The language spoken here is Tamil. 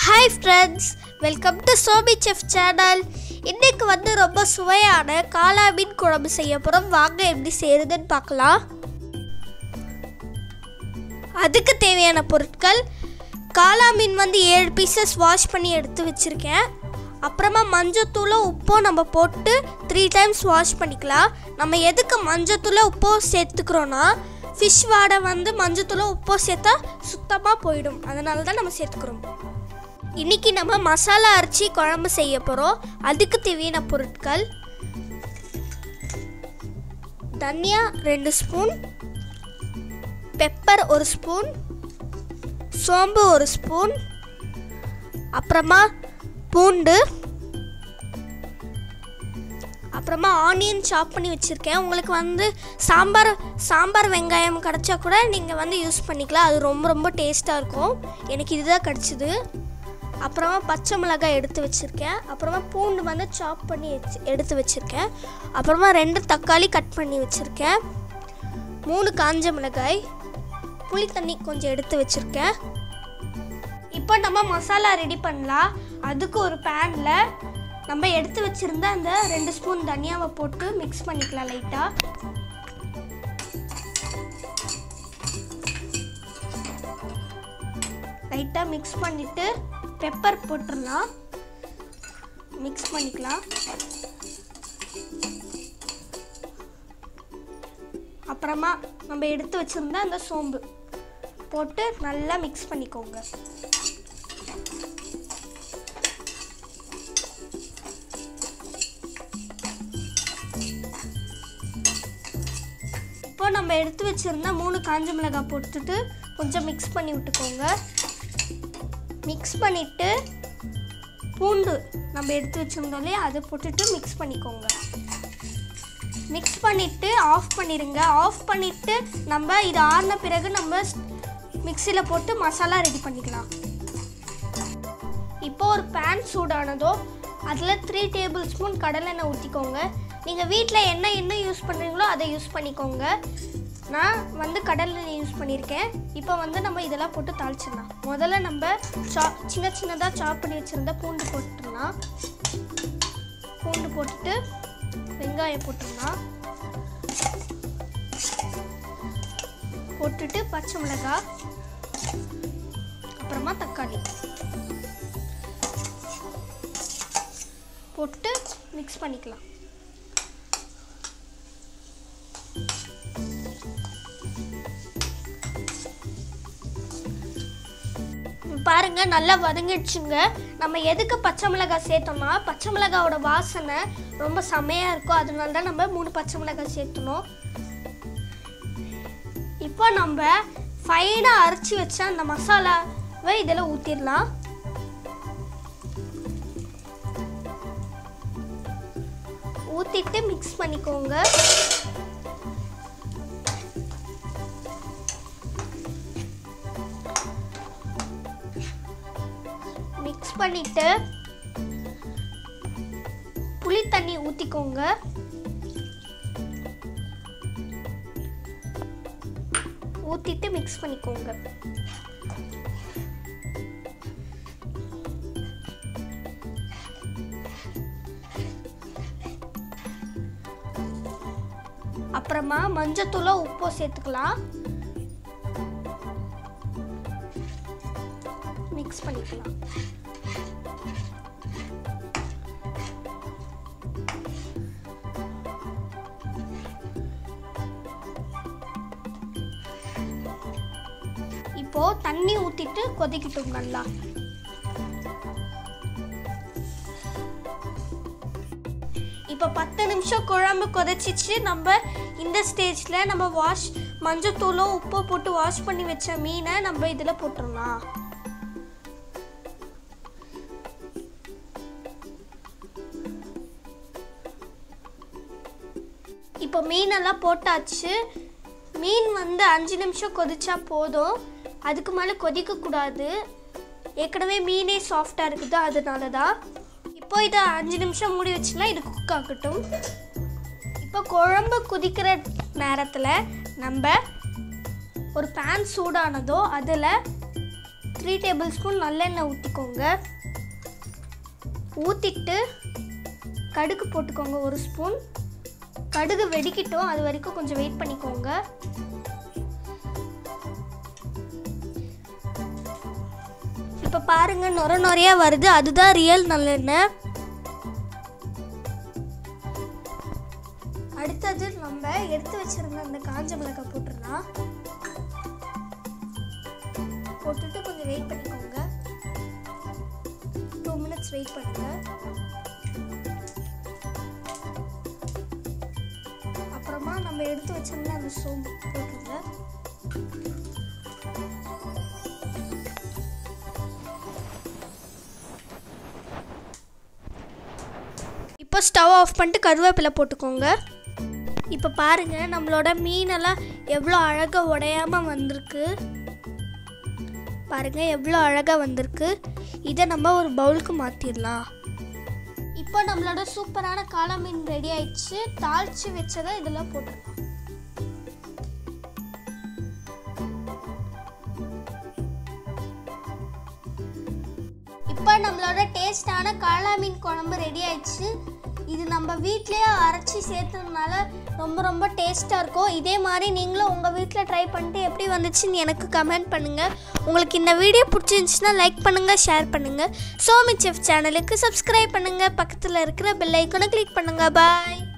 hi friends welcome to Somi chef channel இன்னைக்கு வந்து ரொம்ப சுவையான காளா மீன் குழம்பு செய்ய போகிறோம் வாங்க எப்படி செய்யறதுன்னு பார்க்கலாம் அதுக்கு தேவையான பொருட்கள் காளா மீன் வந்து ஏழு பீசஸ் வாஷ் பண்ணி எடுத்து வச்சுருக்கேன் அப்புறமா மஞ்சத்தூளும் உப்பும் நம்ம போட்டு த்ரீ டைம்ஸ் வாஷ் பண்ணிக்கலாம் நம்ம எதுக்கு மஞ்சத்தூளை உப்பும் சேர்த்துக்கிறோன்னா ஃபிஷ் வாடை வந்து மஞ்சத்தூளும் உப்பும் சேர்த்தா சுத்தமாக போயிடும் அதனால தான் நம்ம சேர்த்துக்கிறோம் இன்னைக்கு நம்ம மசாலா அரைச்சி குழம்பு செய்ய போகிறோம் அதுக்கு தேவையான பொருட்கள் தனியா ரெண்டு ஸ்பூன் பெப்பர் ஒரு ஸ்பூன் சோம்பு ஒரு ஸ்பூன் அப்புறமா பூண்டு அப்புறமா ஆனியன் சாப் பண்ணி வச்சுருக்கேன் உங்களுக்கு வந்து சாம்பார் சாம்பார் வெங்காயம் கிடச்சா கூட நீங்கள் வந்து யூஸ் பண்ணிக்கலாம் அது ரொம்ப ரொம்ப டேஸ்ட்டாக இருக்கும் எனக்கு இதுதான் கிடச்சிது அப்புறமா பச்சை மிளகாய் எடுத்து வச்சுருக்கேன் அப்புறமா பூண்டு வந்து சாப் பண்ணி வச்சு எடுத்து வச்சுருக்கேன் அப்புறமா ரெண்டு தக்காளி கட் பண்ணி வச்சுருக்கேன் மூணு காஞ்ச மிளகாய் புளி தண்ணி கொஞ்சம் எடுத்து வச்சுருக்கேன் இப்போ நம்ம மசாலா ரெடி பண்ணலாம் அதுக்கு ஒரு பேனில் நம்ம எடுத்து வச்சுருந்த அந்த ரெண்டு ஸ்பூன் தனியாவை போட்டு மிக்ஸ் பண்ணிக்கலாம் லைட்டாக லைட்டாக மிக்ஸ் பண்ணிவிட்டு பெப்பர் போட்டுடலாம் மிக்ஸ் பண்ணிக்கலாம் அப்புறமா நம்ம எடுத்து வச்சுருந்த அந்த சோம்பு போட்டு நல்லா மிக்ஸ் பண்ணிக்கோங்க இப்போ நம்ம எடுத்து வச்சிருந்த மூணு காஞ்ச மிளகாய் போட்டுட்டு கொஞ்சம் மிக்ஸ் பண்ணி விட்டுக்கோங்க மிக்ஸ் பண்ணிவிட்டு பூண்டு நம்ம எடுத்து வச்சிருந்தோம் இல்லையா அதை போட்டுட்டு மிக்ஸ் பண்ணிக்கோங்க மிக்ஸ் பண்ணிவிட்டு ஆஃப் பண்ணிடுங்க ஆஃப் பண்ணிவிட்டு நம்ம இது ஆறின பிறகு நம்ம மிக்சியில் போட்டு மசாலா ரெடி பண்ணிக்கலாம் இப்போ ஒரு பேன் சூடானதோ அதில் த்ரீ டேபிள் ஸ்பூன் கடலெண்ணெய் ஊற்றிக்கோங்க நீங்கள் வீட்டில் என்ன எண்ணெய் யூஸ் பண்ணுறீங்களோ அதை யூஸ் பண்ணிக்கோங்க நான் வந்து கடலெண்ணெய் யூஸ் பண்ணியிருக்கேன் இப்போ வந்து நம்ம இதெல்லாம் போட்டு தாளிச்சிடலாம் முதல்ல நம்ம சா சின்ன சின்னதாக சாப் பண்ணி வச்சுருந்த பூண்டு போட்டுடலாம் பூண்டு போட்டுட்டு வெங்காயம் போட்டுடலாம் போட்டுட்டு பச்சை மிளகாய் அப்புறமா தக்காளி போட்டு மிக்ஸ் பண்ணிக்கலாம் பாருங்க நல்லா வதங்கிடுச்சுங்க நம்ம எதுக்கு பச்சை மிளகாய் சேர்த்தோம்னா பச்சை மிளகாவோட வாசனை ரொம்ப செமையாக இருக்கும் அதனால தான் நம்ம மூணு பச்சை மிளகாய் சேர்த்தணும் இப்போ நம்ம ஃபைனாக அரைச்சி வச்ச அந்த மசாலாவை இதில் ஊற்றிடலாம் ஊற்றிட்டு மிக்ஸ் பண்ணிக்கோங்க மிக்ஸ் பண்ணிட்டு புளி தண்ணி ஊற்றிக்கோங்க ஊற்றிட்டு மிக்ஸ் பண்ணிக்கோங்க அப்புறமா மஞ்சத்தூளோ உப்போ சேர்த்துக்கலாம் மிக்ஸ் பண்ணிக்கலாம் இப்போ தண்ணி ஊத்திட்டு கொதிக்கட்டும் நல்லா இப்போ பத்து நிமிஷம் குழம்பு கொதிச்சிச்சு நம்ம இந்த ஸ்டேஜில் நம்ம வாஷ் மஞ்சத்தூளோ உப்போ போட்டு வாஷ் பண்ணி வச்ச மீனை நம்ம இதில் போட்டுடலாம் இப்போ மீனெல்லாம் போட்டாச்சு மீன் வந்து அஞ்சு நிமிஷம் கொதிச்சா போதும் அதுக்கு மேலே கொதிக்கக்கூடாது ஏற்கனவே மீனே சாஃப்டாக இருக்குது அதனால தான் இப்போ இதை அஞ்சு நிமிஷம் மூடி வச்சுலாம் இது குக் ஆகட்டும் இப்போ குழம்பு கொதிக்கிற நேரத்தில் நம்ம ஒரு பேன் சூடானதோ அதில் த்ரீ டேபிள் ஸ்பூன் நல்லெண்ணெய் ஊற்றிக்கோங்க ஊற்றிட்டு கடுகு போட்டுக்கோங்க ஒரு ஸ்பூன் கடுகு வெடிக்கட்டும் அது வரைக்கும் கொஞ்சம் வெயிட் பண்ணிக்கோங்க இப்போ பாருங்க நொர நொறையா வருது அதுதான் ரியல் நல்லெண்ணெய் அடுத்தது நம்ம எடுத்து வச்சிருந்த அந்த காஞ்ச மிளகாய் போட்டுடலாம் போட்டுட்டு கொஞ்சம் வெயிட் பண்ணிக்கோங்க டூ மினிட்ஸ் வெயிட் பண்ணுங்க அப்புறமா நம்ம எடுத்து வச்சிருந்த அந்த சோம்பு போட்டுருங்க இப்போ ஸ்டவ் ஆஃப் பண்ணிட்டு கருவேப்பிலை போட்டுக்கோங்க இப்போ பாருங்க நம்மளோட மீனெல்லாம் எவ்வளோ அழகாக உடையாம வந்திருக்கு பாருங்க எவ்வளோ அழகாக வந்திருக்கு இதை நம்ம ஒரு பவுலுக்கு மாற்றிடலாம் இப்போ நம்மளோட சூப்பரான காளை மீன் ரெடி ஆயிடுச்சு தாளிச்சு வச்சதை இதில் போட்டுடலாம் இப்போ நம்மளோட டேஸ்டான காளா மீன் குழம்பு ரெடி ஆயிடுச்சு இது நம்ம வீட்லேயே அரைச்சி சேர்த்ததுனால ரொம்ப ரொம்ப டேஸ்ட்டாக இருக்கும் இதே மாதிரி நீங்களும் உங்கள் வீட்டில் ட்ரை பண்ணிட்டு எப்படி வந்துச்சுன்னு எனக்கு கமெண்ட் பண்ணுங்கள் உங்களுக்கு இந்த வீடியோ பிடிச்சிருந்துச்சுன்னா லைக் பண்ணுங்கள் ஷேர் பண்ணுங்கள் சோமி செஃப் சேனலுக்கு சப்ஸ்கிரைப் பண்ணுங்கள் பக்கத்தில் இருக்கிற பெல் ஐக்கனை கிளிக் பண்ணுங்கள் பாய்